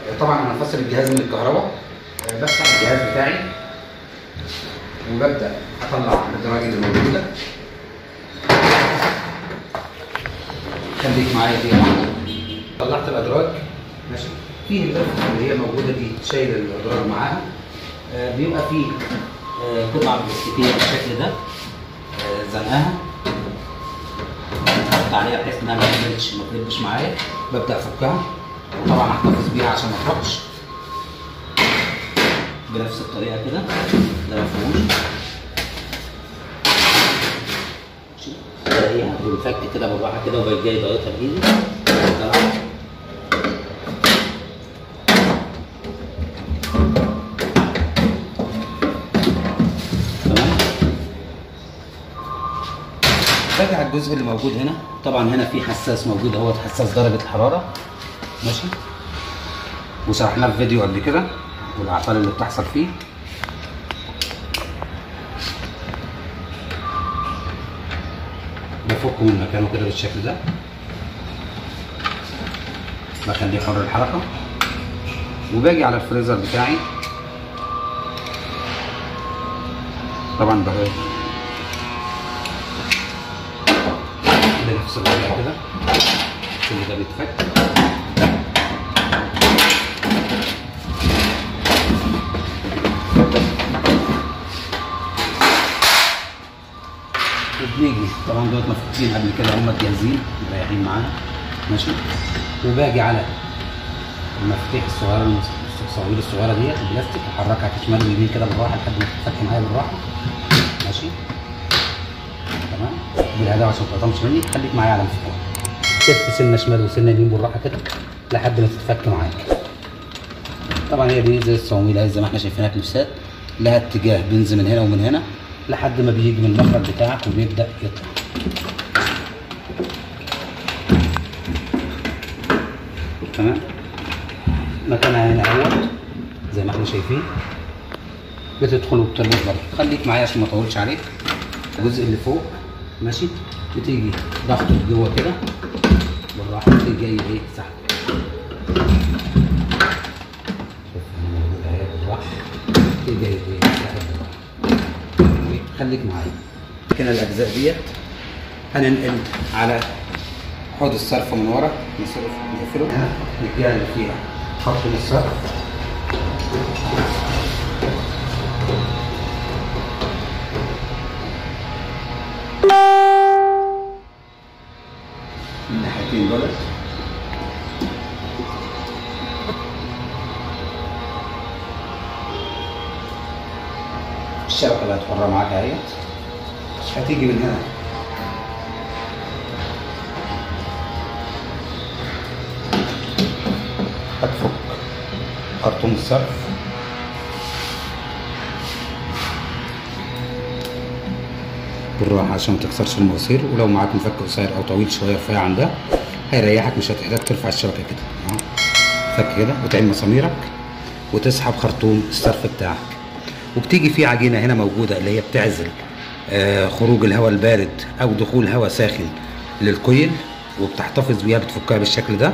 طبعا انا فاصل الجهاز من الكهرباء آه، بفتح الجهاز بتاعي وببدا اطلع الادراج اللي موجوده خليك معايا دي طلعت الادراج ماشي فيه اللفه اللي هي موجوده دي شايل الادراج معاها آه، بيبقى فيه آه، قطعه بلاستيكيه بالشكل ده آه، زنقاها بحط عليها بحيث انها ما تلبش ما تلبش معايا ببدا افكها وطبعا احتفظ بيها عشان ما تروحش بنفس الطريقه كده ده ما فيهوش ماشي. بلاقيها بنفك كده بالراحه كده وبقى جاي ضاغطها بايدي طلع. تمام باجي على الجزء اللي موجود هنا طبعا هنا في حساس موجود اهوت حساس درجه الحراره ماشي وشرحناه في فيديو قبل كده والاعطال اللي بتحصل فيه بفكه من مكانه كده بالشكل ده بخليه حر الحركه وباجي على الفريزر بتاعي طبعا بغير بنفس الطريقه كده كل ده بيتفك وبنيجي طبعا دوت مفكوكين قبل كده هم جاهزين مريحين معانا ماشي وباجي على المفاتيح الصغيره الصواميل الصغيره ديت البلاستيك احركها شمال ويمين كده بالراحه لحد ما تتفك معايا بالراحه ماشي تمام بالهداوه عشان ما تقطمش مني خليك معايا على مفتوح تلف سنه شمال وسنه يمين بالراحه كده لحد ما تتفك معاك طبعا هي دي زي الصواميل اهي زي ما احنا شايفينها كليبسات لها اتجاه بينزل من هنا ومن هنا لحد ما بيجي من المخرج بتاعك وبيبدا يطلع تمام مكانها هنا اهوت زي ما احنا شايفين بتدخل وبتربط برضه خليك معايا عشان ما اطولش عليك الجزء اللي فوق ماشي بتيجي ضغطه جوه كده بالراحه بتيجي جاي ايه سحب شوف انا موجود اهي بالراحه بتيجي جاي ايه سحب بالراحه خليك معايا كده الاجزاء ديت هننقل على حوض الصرف من ورا نصرف نقفله هنا الجهه اللي فيها خط من الصرف من الناحيتين دولت الشبكه اللي هتحرها معاك اهيت هتيجي من هنا هتفك خرطوم الصرف بالراحة عشان ما تكسرش المواسير ولو معاك مفك قصير أو طويل شوية رفيع عن ده هيريحك مش هتحتاج ترفع الشبكة كده أهو فك كده وتعين مساميرك وتسحب خرطوم الصرف بتاعك وبتيجي في عجينة هنا موجودة اللي هي بتعزل آه، خروج الهواء البارد أو دخول هواء ساخن للكويل وبتحتفظ بيها بتفكها بالشكل ده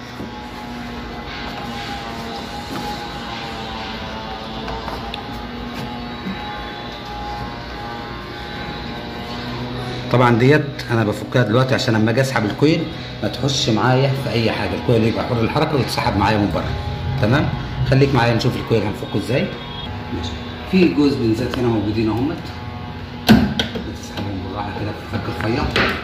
طبعا ديت انا بفكها دلوقتي عشان لما اجي اسحب الكويل ما تخش معايا في اي حاجه الكويل يبقى حر الحركه ويتسحب معايا من بره تمام خليك معايا نشوف الكويل هنفكه ازاي ماشي في جوز بنزات هنا موجودين اهمت بتسحبهم بالراحه كده في الفك الرفيع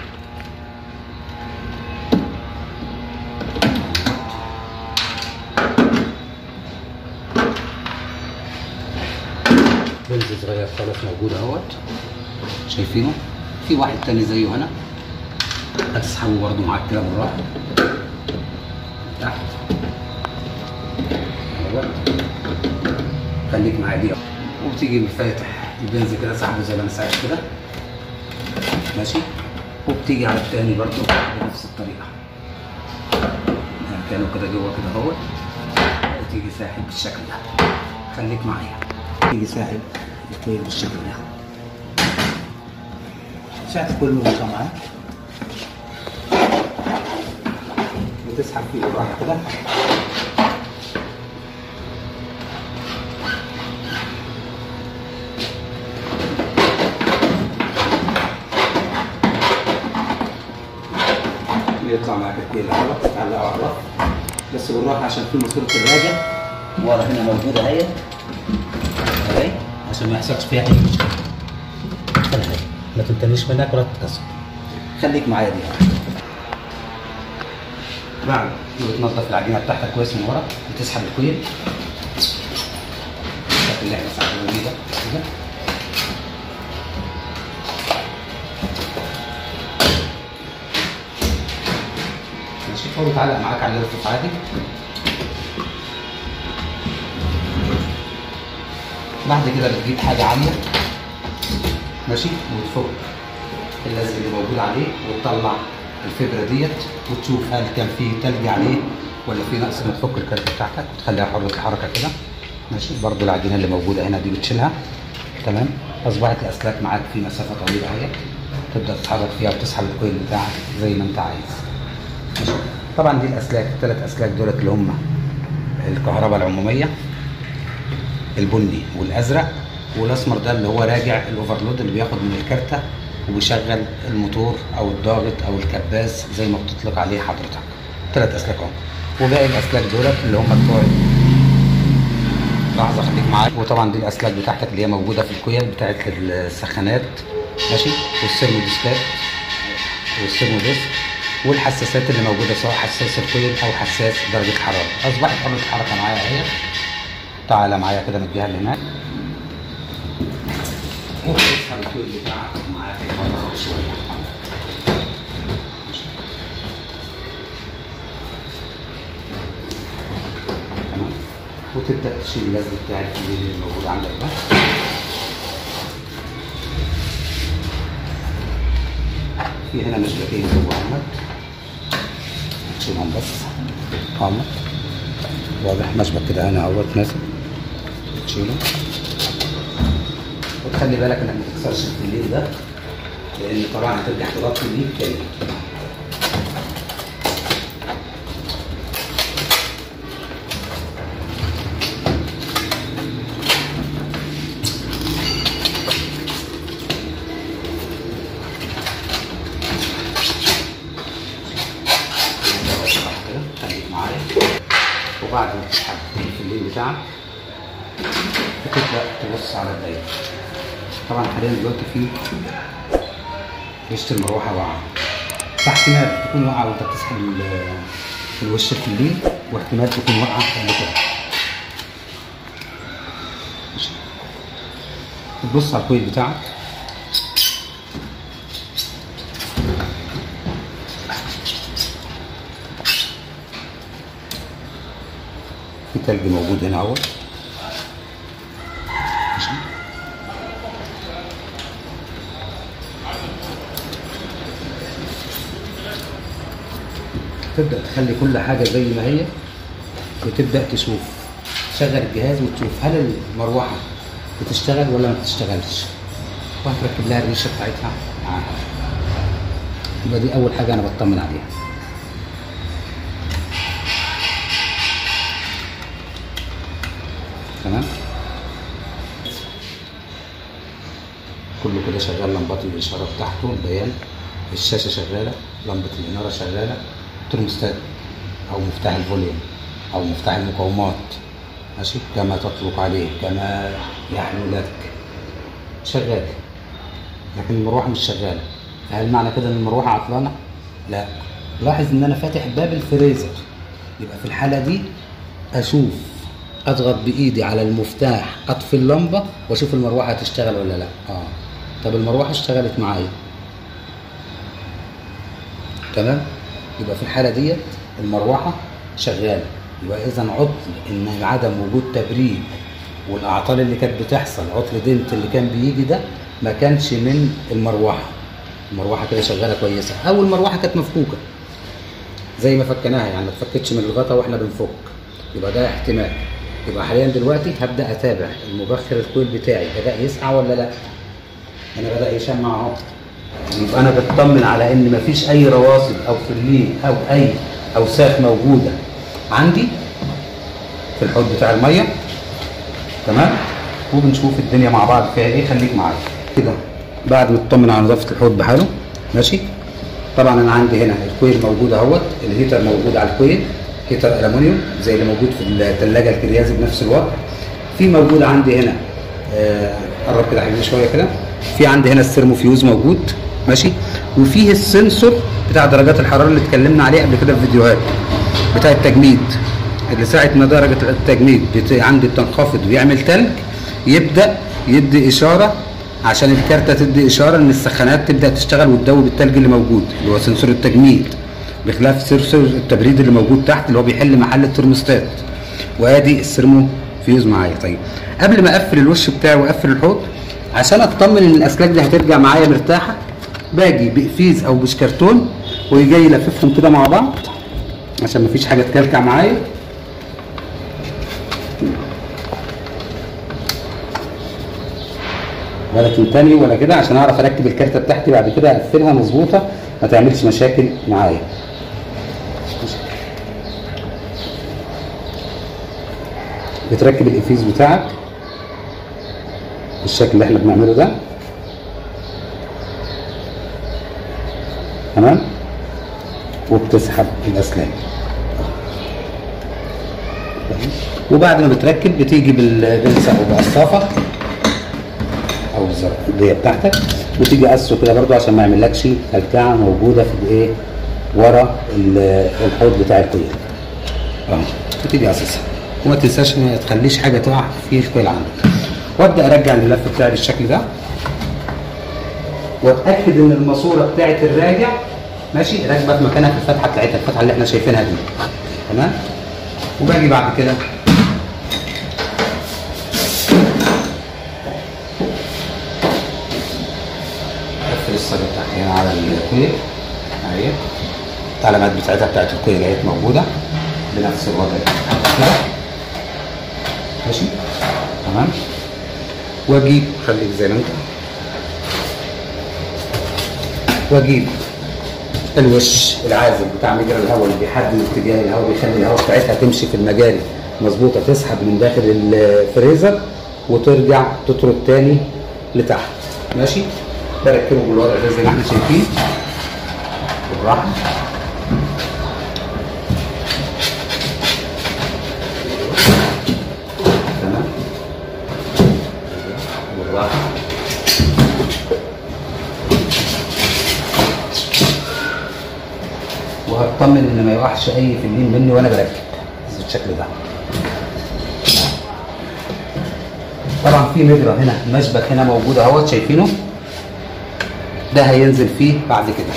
بنز صغير خالص موجود اهوت شايفينه في واحد تاني زيه هنا هتسحبه برضه معاك كده بالراحه تحت اهوت خليك معايا دي وبتيجي فاتح البنز كده سحبه زي ما انا ساعد كده ماشي وبتيجي على التاني برضه بنفس الطريقه كانوا كده جوه كده اهوت وتيجي ساحب بالشكل ده خليك معايا تيجي ساحب الكويل بالشكل ده ساعة كل مرة معاك وتسحب فيه بالراحة كده يطلع معاك الكويل على تعلقه على الرف بس بالراحه عشان في ماسوره الراجع ورا هنا موجوده اهي اهي عشان ما يحصلش فيها اي مشكله اهي ما تنتنيش منك ولا تتكسر خليك معايا دي بعد ما بتنظف العجينه بتاعتك كويس من ورا بتسحب الكويل الشكل اللي احنا سحبناه بيه ده كده ماشي هو بيتعلق معاك على الرفوف عادي بعد كده بتجيب حاجه عاليه ماشي وتفك اللزق اللي موجود عليه وتطلع الفبره ديت وتشوف هل كان في تلج عليه ولا في نقص ما تفك الكارت بتاعتك وتخليها حره الحركه كده ماشي برضو العجينه اللي موجوده هنا دي بتشيلها تمام اصبحت الاسلاك معاك في مسافه طويله اهي تبدا تتحرك فيها وتسحب الكويل بتاعك زي ما انت عايز ماشي طبعا دي الاسلاك الثلاث اسلاك دولت اللي هم الكهرباء العموميه البني والازرق والاسمر ده اللي هو راجع الاوفرلود اللي بياخد من الكارته وبيشغل الموتور او الضاغط او الكباس زي ما بتطلق عليه حضرتك ثلاث اسلاك اهو وباقي الاسلاك دولت اللي هم بتوع لحظه خليك معايا وطبعا دي الاسلاك بتاعتك اللي هي موجوده في الكويل بتاعت السخانات ماشي والسيرموديسكات والسيرموديسك والحساسات اللي موجوده سواء حساس الكويل او حساس درجه الحراره اصبحت حره الحركه معايا اهي تعالى معايا كده من الجهه اللي هناك وتسحب الكويل بتاعك معاك فتره شويه تمام وتبدا تشيل اللزق بتاع الكويل اللي موجود عندك ده في هنا مشبكين جوه احمد تشيلهم بس اهمت واضح مشبك كده هنا اهوت ماسك تشيله وتخلي بالك انك ما تكسرش الفلين ده لان طبعا هترجع تغطي بيه تاني خليك معايا وبعد ما تسحب الفلين بتاعك بتبدا تبص على الدايره طبعا حاليا دلوقتي في وش المروحه واقعه فاحتمال تكون واقعه وانت بتسحب ال- الوش الفلين واحتمال تكون واقعه قبل كده ماشي. بتبص على الكويل بتاعك في تلج موجود هنا اهو ماشي. تبدأ تخلي كل حاجة زي ما هي وتبدأ تشوف تشغل الجهاز وتشوف هل المروحة بتشتغل ولا ما بتشتغلش وهتركب لها الريشة بتاعتها معاها يبقى دي أول حاجة أنا بطمن عليها تمام كله كده شغال لمبات الإشارة بتاعته البيان الشاشة شغالة لمبة الإنارة شغالة ترموستات أو مفتاح الفوليوم أو مفتاح المقاومات ماشي كما تطلق عليه كما يحلو لك شغال لكن المروحة مش شغالة فهل معنى كده إن المروحة عطلانة؟ لا لاحظ إن أنا فاتح باب الفريزر يبقى في الحالة دي أشوف اضغط بايدي على المفتاح اطفي اللمبه واشوف المروحه هتشتغل ولا لا اه طب المروحه اشتغلت معايا تمام يبقى في الحاله ديت المروحه شغاله يبقى اذا عطل ان عدم وجود تبريد والاعطال اللي كانت بتحصل عطل دنت اللي كان بيجي ده ما كانش من المروحه المروحه كده شغاله كويسه او المروحه كانت مفكوكه زي ما فكناها يعني ما اتفكتش من الغطا واحنا بنفك يبقى ده احتمال يبقى حاليا دلوقتي هبدا اتابع المبخر الكويل بتاعي بدا يسقع ولا لا انا بدا يشمع اهو يبقى انا بطمن على ان مفيش اي رواسب او فرلين او اي اوساخ موجوده عندي في الحوض بتاع الميه تمام وبنشوف الدنيا مع بعض فيها ايه خليك معايا كده بعد ما تطمن على نظافه الحوض بحاله ماشي طبعا انا عندي هنا الكويل موجود اهوت الهيتر موجود على الكويل هيتر الومنيوم زي اللي موجود في الثلاجه الكريازي بنفس الوضع في موجود عندي هنا آه، قرب كده حبيبي شويه كده في عندي هنا الثيرموفيوز موجود ماشي وفيه السنسور بتاع درجات الحراره اللي اتكلمنا عليه قبل كده في فيديوهات بتاع التجميد اللي ساعه ما درجه التجميد بت... عندي بتنخفض ويعمل تلج يبدا يدي اشاره عشان الكارتة تدي اشاره ان السخانات تبدا تشتغل وتدوب التلج اللي موجود اللي هو سنسور التجميد بخلاف سنسور التبريد اللي موجود تحت اللي هو بيحل محل الترموستات وادي السيرمو فيوز معايا طيب قبل ما اقفل الوش بتاعي واقفل الحوض عشان اطمن ان الاسلاك دي هترجع معايا مرتاحه باجي بقفيز او بشكرتون ويجي يلففهم كده مع بعض عشان مفيش حاجه تكلكع معايا ولا تنتني ولا كده عشان اعرف اركب الكارته بتاعتي بعد كده اقفلها مظبوطه ما تعملش مشاكل معايا بتركب الافيز بتاعك بالشكل اللي احنا بنعمله ده تمام وبتسحب الاسلاك وبعد ما بتركب بتيجي بالبنسة او بقصافة او الزرقية بتاعتك وتيجي قصه كده برضو عشان ما يعملكش كلكعة موجودة في الايه ورا ال- الحوض بتاع الكويل اهو وتيجي قصصها وما تنساش ما تخليش حاجة تقع في الكويل عندك وابدا ارجع الملف بتاعي بالشكل ده واتاكد ان الماسوره بتاعت الراجع ماشي راكبه في مكانها في الفتحه بتاعتها الفتحه اللي احنا شايفينها دي تمام وباجي بعد كده اقفل الصاجه بتاعتي هنا على الكويل اهي العلامات بتاعتها بتاعت الكويل اهي موجوده بنفس الوضع كده ماشي تمام واجيب خليك زي ما انت واجيب الوش العازل بتاع مجرى الهواء اللي بيحدد اتجاه الهواء بيخلي الهواء بتاعتها تمشي في المجاري مظبوطه تسحب من داخل الفريزر وترجع تطرد تاني لتحت ماشي بركبه بالوضع ده زي ما احنا شايفين بالراحه تمام بالراحه وهطمن ان ما يقعش اي فلين مني وانا بركب بالشكل ده طبعا في مجرى هنا مشبك هنا موجود اهوت شايفينه ده هينزل فيه بعد كده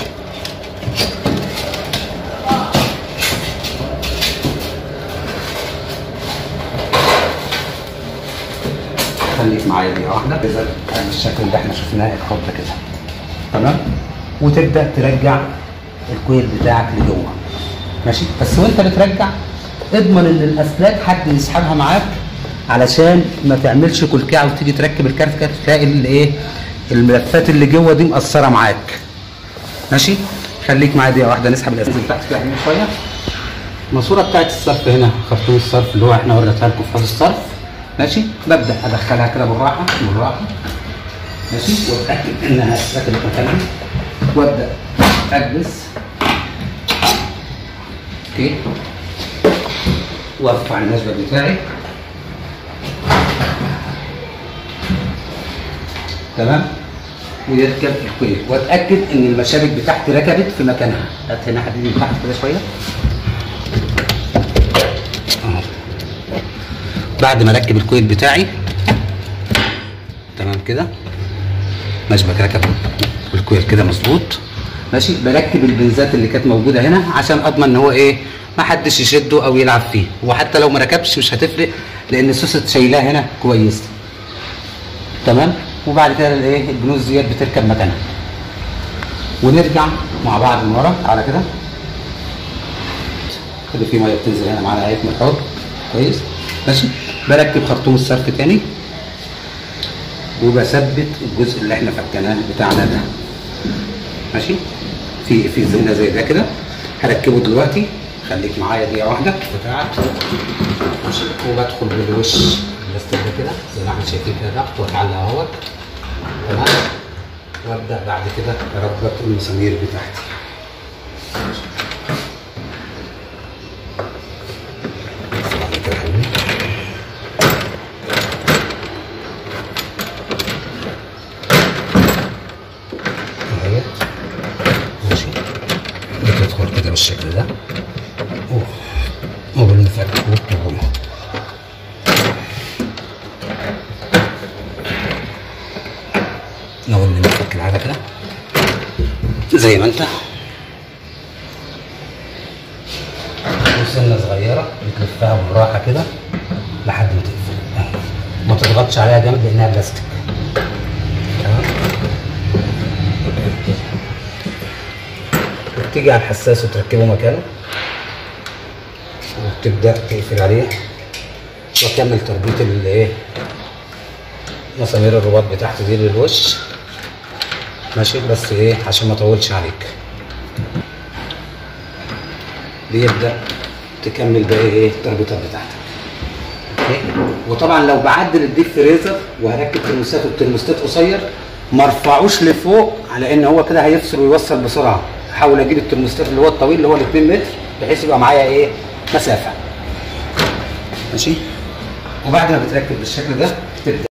خليك معايا دقيقه واحده كده بالشكل اللي احنا شفناه الحب كده تمام وتبدا ترجع الكويل بتاعك لجوه ماشي بس وانت بترجع اضمن ان الاسلاك حد يسحبها معاك علشان ما تعملش كلكعه وتيجي تركب الكارت كده تلاقي الايه الملفات اللي جوه دي مقصره معاك ماشي خليك معايا دقيقه واحده نسحب الاسلاك بتاعتك كده يمين شويه الماسوره بتاعت الصرف هنا خرطوم الصرف اللي هو احنا وريتها لكم في حوض الصرف ماشي ببدا ادخلها كده بالراحه بالراحه ماشي واتاكد انها ركبت مكانها وابدا اكبس اوكي وارفع المشبك بتاعي تمام ويركب الكويل واتاكد ان المشابك بتاعتي ركبت في مكانها هات هنا حديدي من تحت كده شويه اهو بعد ما اركب الكويل بتاعي تمام كده مشبك ركب الكويل كده مظبوط ماشي بركب البنزات اللي كانت موجوده هنا عشان اضمن ان هو ايه ما حدش يشده او يلعب فيه وحتى لو ما ركبش مش هتفرق لان السوست شايلاه هنا كويس تمام وبعد كده الايه البنوز ديت بتركب مكانها ونرجع مع بعض من ورا تعالى كده كده في ميه بتنزل هنا معانا اهي من الحوض كويس ماشي بركب خرطوم الصرف تاني وبثبت الجزء اللي احنا فكناه بتاعنا ده ماشي في في زنه زي ده كده هركبه دلوقتي خليك معايا دقيقه واحده بتاعك ماشي وبدخل بالوش البلاستيك ده كده زي ما احنا شايفين كده ضغط واتعلق اهوت تمام وابدا بعد كده اربط المسامير بتاعتي بتفتح وسنه صغيره بتلفها بالراحه كده لحد ما تقفل أهي. ما تضغطش عليها جامد لانها بلاستيك تمام وبتيجي على الحساس وتركبه مكانه وبتبدا تقفل عليه واكمل تربيط الايه مسامير الرباط بتاعت دي للوش ماشي بس ايه عشان ما اطولش عليك بيبدا تكمل بقى ايه التربيطات بتاعتك اوكي وطبعا لو بعدل الديب فريزر وهركب ترموستات والترموستات قصير ما ارفعوش لفوق على ان هو كده هيفصل ويوصل بسرعه احاول اجيب الترموستات اللي هو الطويل اللي هو ال 2 متر بحيث يبقى معايا ايه مسافه ماشي وبعد ما بتركب بالشكل ده تبدا